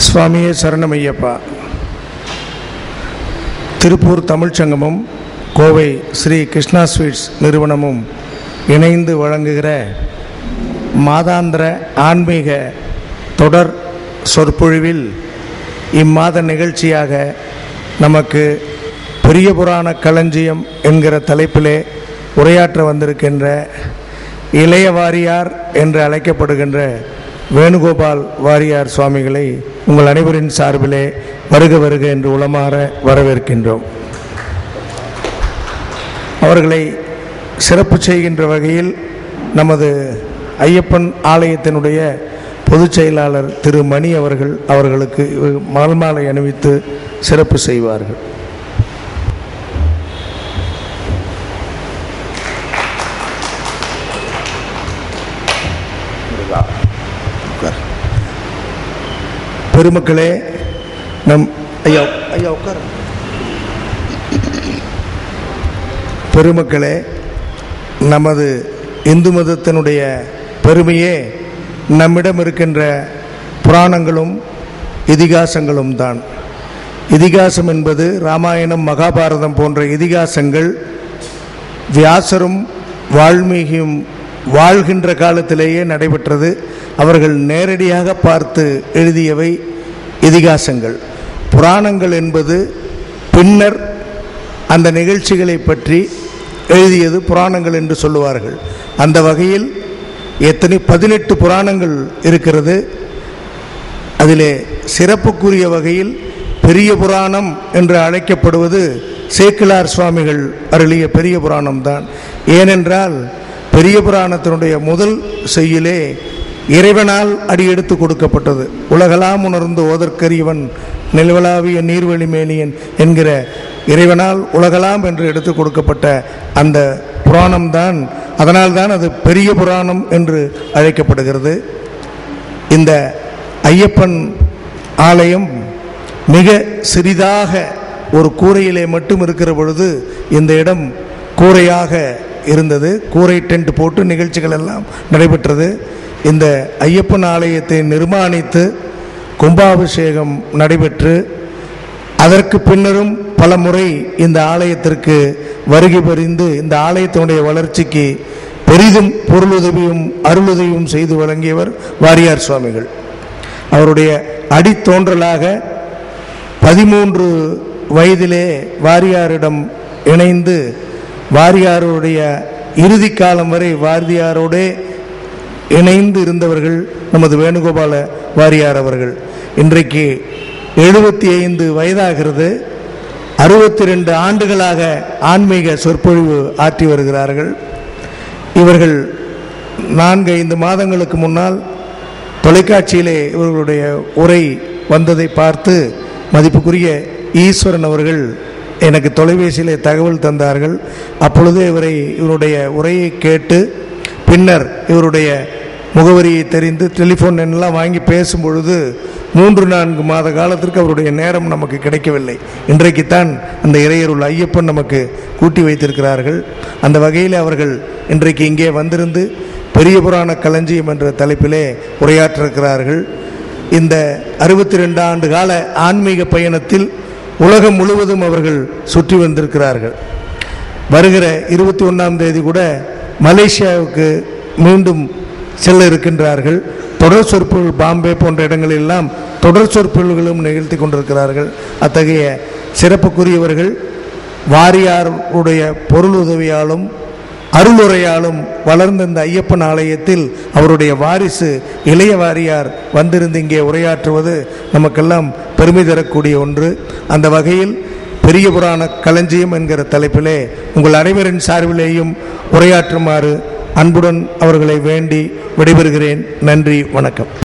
சுவாமியே சரணமையப்பா திருப்பூர் தமிழ்ச்சங்கமும் கோவை ஸ்ரீ கிருஷ்ணா ஸ்வீட்ஸ் நிறுவனமும் இணைந்து வழங்குகிற மாதாந்திர ஆன்மீக தொடர் சொற்பொழிவில் இம்மாத நிகழ்ச்சியாக நமக்கு பெரிய புராண களஞ்சியம் என்கிற தலைப்பிலே உரையாற்ற வந்திருக்கின்ற இளைய வாரியார் என்று அழைக்கப்படுகின்ற வேணுகோபால் வாரியார் சுவாமிகளை உங்கள் அனைவரின் சார்பிலே வருக வருக என்று உளமாற வரவேற்கின்றோம் அவர்களை சிறப்பு செய்கின்ற வகையில் நமது ஐயப்பன் ஆலயத்தினுடைய பொதுச் செயலாளர் திரு மணி அவர்கள் அவர்களுக்கு மலர்மாலை அணிவித்து சிறப்பு செய்வார்கள் பெருமக்களே நம் ஐயா ஐயா உட்கார பெருமக்களே நமது இந்து மதத்தினுடைய பெருமையே நம்மிடம் இருக்கின்ற புராணங்களும் இதிகாசங்களும் தான் இதிகாசம் என்பது ராமாயணம் மகாபாரதம் போன்ற இதிகாசங்கள் வியாசரும் வால்மீகியும் வாழ்கின்ற காலத்திலேயே நடைபெற்றது அவர்கள் நேரடியாக பார்த்து எழுதியவை இதிகாசங்கள் புராணங்கள் என்பது பின்னர் அந்த நிகழ்ச்சிகளை பற்றி எழுதியது புராணங்கள் என்று சொல்லுவார்கள் அந்த வகையில் எத்தனை பதினெட்டு புராணங்கள் இருக்கிறது அதிலே சிறப்புக்குரிய வகையில் பெரிய புராணம் என்று அழைக்கப்படுவது சேக்கிலார் சுவாமிகள் அருளிய பெரிய புராணம் தான் ஏனென்றால் பெரிய புராணத்தினுடைய முதல் செய்யிலே இறைவனால் அடியெடுத்து கொடுக்கப்பட்டது உலகலாம் உணர்ந்து ஓதற்கரியவன் நிலவலாவிய நீர்வழி மேலியன் என்கிற இறைவனால் உலகலாம் என்று எடுத்து கொடுக்கப்பட்ட அந்த புராணம்தான் அதனால்தான் அது பெரிய புராணம் என்று அழைக்கப்படுகிறது இந்த ஐயப்பன் ஆலயம் மிக சிறிதாக ஒரு கூரையிலே மட்டும் இருக்கிற பொழுது இந்த இடம் கூரையாக இருந்தது கூரை டென்ட் போட்டு நிகழ்ச்சிகள் எல்லாம் நடைபெற்றது இந்த ஐயப்பன் ஆலயத்தை நிர்மாணித்து கும்பாபிஷேகம் நடைபெற்று அதற்கு பின்னரும் பல முறை இந்த ஆலயத்திற்கு வருகை புரிந்து இந்த ஆலயத்தினுடைய வளர்ச்சிக்கு பெரிதும் பொருளுதவியும் அருளுதவியும் செய்து வழங்கியவர் வாரியார் சுவாமிகள் அவருடைய அடித்தோன்றலாக பதிமூன்று வயதிலே வாரியாரிடம் இணைந்து வாரியாருடைய இறுதி காலம் வரை வாரியாரோடே இணைந்து இருந்தவர்கள் நமது வேணுகோபால வாரியார் அவர்கள் இன்றைக்கு எழுபத்தி ஐந்து வயதாகிறது அறுபத்தி ரெண்டு ஆண்டுகளாக ஆன்மீக சொற்பொழிவு ஆற்றி வருகிறார்கள் இவர்கள் நான்கு ஐந்து மாதங்களுக்கு முன்னால் தொலைக்காட்சியிலே இவர்களுடைய உரை வந்ததை பார்த்து மதிப்புக்குரிய ஈஸ்வரன் அவர்கள் எனக்கு தொலைபேசியிலே தகவல் தந்தார்கள் அப்பொழுது இவரை இவருடைய உரையை கேட்டு பின்னர் இவருடைய முகவரியை தெரிந்து டெலிஃபோன் எண்ணெல்லாம் வாங்கி பேசும் பொழுது மூன்று நான்கு மாத காலத்திற்கு அவருடைய நேரம் நமக்கு கிடைக்கவில்லை இன்றைக்குத்தான் அந்த இறையருள் ஐயப்பன் நமக்கு கூட்டி வைத்திருக்கிறார்கள் அந்த வகையில் அவர்கள் இன்றைக்கு இங்கே வந்திருந்து பெரிய புராண களஞ்சியம் என்ற தலைப்பிலே உரையாற்றிருக்கிறார்கள் இந்த அறுபத்தி ரெண்டு ஆண்டு கால ஆன்மீக பயணத்தில் உலகம் முழுவதும் அவர்கள் சுற்றி வந்திருக்கிறார்கள் வருகிற இருபத்தி ஒன்றாம் தேதி கூட மலேசியாவுக்கு மீண்டும் செல்ல இருக்கின்றார்கள் தொடர் சொற்பொழில் பாம்பே போன்ற இடங்களெல்லாம் தொடர் சொற்பொழில்களும் நிகழ்த்தி கொண்டிருக்கிறார்கள் அத்தகைய சிறப்புக்குரியவர்கள் வாரியாருடைய பொருள் உதவியாலும் அருளுரையாலும் வளர்ந்த இந்த ஐயப்பன் ஆலயத்தில் அவருடைய வாரிசு இளைய வாரியார் வந்திருந்து இங்கே உரையாற்றுவது நமக்கெல்லாம் பெருமை தரக்கூடிய ஒன்று அந்த வகையில் பெரிய புராண களஞ்சியம் என்கிற தலைப்பிலே உங்கள் அனைவரின் சார்பிலேயும் உரையாற்றுமாறு அன்புடன் அவர்களை வேண்டி விடைபெறுகிறேன் நன்றி வணக்கம்